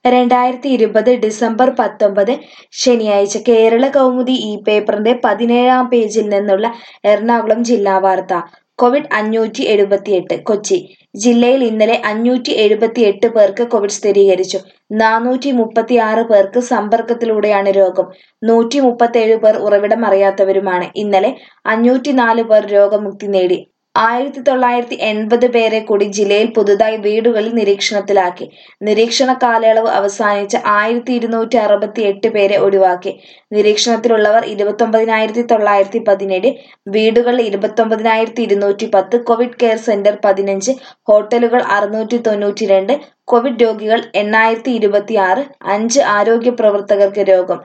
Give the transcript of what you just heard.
രണ്ടായിരത്തി ഇരുപത് ഡിസംബർ പത്തൊമ്പത് ശനിയാഴ്ച കേരള കൗമുദി ഈ പേപ്പറിന്റെ പതിനേഴാം പേജിൽ നിന്നുള്ള എറണാകുളം ജില്ലാ വാർത്ത കോവിഡ് അഞ്ഞൂറ്റി എഴുപത്തിയെട്ട് കൊച്ചി ജില്ലയിൽ ഇന്നലെ അഞ്ഞൂറ്റി എഴുപത്തിയെട്ട് പേർക്ക് കോവിഡ് സ്ഥിരീകരിച്ചു നാനൂറ്റി മുപ്പത്തിയാറ് പേർക്ക് സമ്പർക്കത്തിലൂടെയാണ് രോഗം നൂറ്റി മുപ്പത്തേഴ് പേർ ഉറവിടം അറിയാത്തവരുമാണ് ഇന്നലെ അഞ്ഞൂറ്റി നാല് പേർ രോഗമുക്തി നേടി ആയിരത്തി തൊള്ളായിരത്തി എൺപത് പേരെ കൂടി ജില്ലയിൽ പുതുതായി വീടുകളിൽ നിരീക്ഷണത്തിലാക്കി നിരീക്ഷണ കാലയളവ് അവസാനിച്ച ആയിരത്തി ഇരുന്നൂറ്റി അറുപത്തി എട്ട് പേരെ ഒഴിവാക്കി നിരീക്ഷണത്തിലുള്ളവർ ഇരുപത്തൊമ്പതിനായിരത്തി തൊള്ളായിരത്തി പതിനേഴ് വീടുകളിൽ ഇരുപത്തൊമ്പതിനായിരത്തി ഇരുന്നൂറ്റി പത്ത് കോവിഡ് കെയർ സെന്റർ പതിനഞ്ച് ഹോട്ടലുകൾ അറുന്നൂറ്റി തൊണ്ണൂറ്റി രണ്ട് കോവിഡ് രോഗികൾ എണ്ണായിരത്തി ഇരുപത്തി ആറ് അഞ്ച് ആരോഗ്യ പ്രവർത്തകർക്ക് രോഗം